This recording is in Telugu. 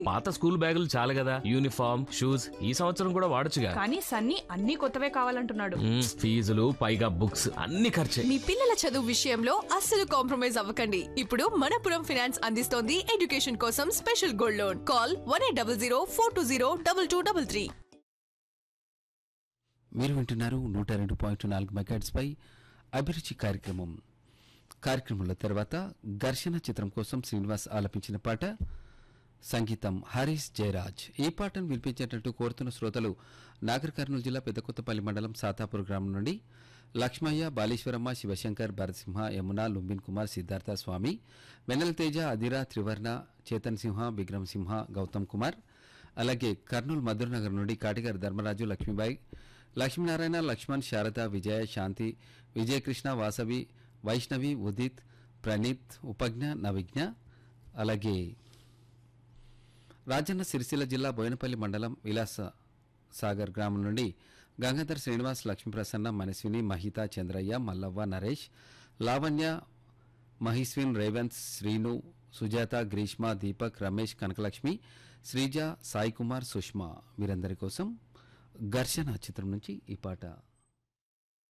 పాత స్కూల్ బ్యాగులు చాలు కదా యూనిఫామ్ షూస్ ఈ సంవత్సరం కూడా వాడొచ్చుగా కానీ సన్నీ అన్ని కొత్తవే కావాలంటున్నాడు మ్మ్, ఫీజులు పైగా బుక్స్ అన్ని ఖర్చే మీ పిల్లల చదువు విషయంలో అస్సలు కాంప్రమైజ్ అవ్వకండి ఇప్పుడు మనపురం ఫినాన్స్ అందిస్తోంది ఎడ్యుకేషన్ కోసం special gold loan call one eight double zero four two zero double two double three మీరు వింటున్నారు నూట రెండు పాయింట్ నాలుగు మెగాట్స్ పై అభిరుచి కార్యక్రమం కార్యక్రమంలో తర్వాత ఘర్షణ చిత్రం కోసం శ్రీనివాస్ ఆలపించిన పాట సంగీతం హరీష్ జయరాజ్ ఈ పాటను వినిపించేటట్టు కోరుతున్న శ్రోతలు నాగర్ కర్నూలు జిల్లా పెద్దకొత్తపల్లి మండలం సాతాపూర్ గ్రామం నుండి లక్ష్మయ్య బాలేశ్వరమ్మ శివశంకర్ భరతసింహ యమున లుంబిన్ కుమార్ సిద్ధార్థ స్వామి వెన్నెల తేజ అదిరా త్రివర్ణ చేతన్ సింహ విక్రమ్ సింహ గౌతమ్ కుమార్ అలాగే కర్నూలు మధురనగర్ నుండి కాటిగారి ధర్మరాజు లక్ష్మీబాయి లక్ష్మీనారాయణ లక్ష్మణ్ శారద విజయ శాంతి విజయకృష్ణ వాసవి వైష్ణవి ఉదిత్ ప్రణీత్ ఉపజ్ఞ నవిజ్ఞ అలాగే రాజన్న సిరిసిల్ల జిల్లా బోయినపల్లి మండలం విలాస సాగర్ గ్రామం నుండి గంగాధర్ శ్రీనివాస్ లక్ష్మీప్రసన్న మనస్విని మహిత చంద్రయ్య మల్లవ్వ నరేష్ లావణ్య మహిస్విన్ రేవంత్ శ్రీను సుజాత గ్రీష్మ దీపక్ రమేష్ కనకలక్ష్మి శ్రీజ సాయి కుమార్ సుష్మా వీరందరి కోసం ఘర్షణ చిత్రం నుంచి ఈ పాట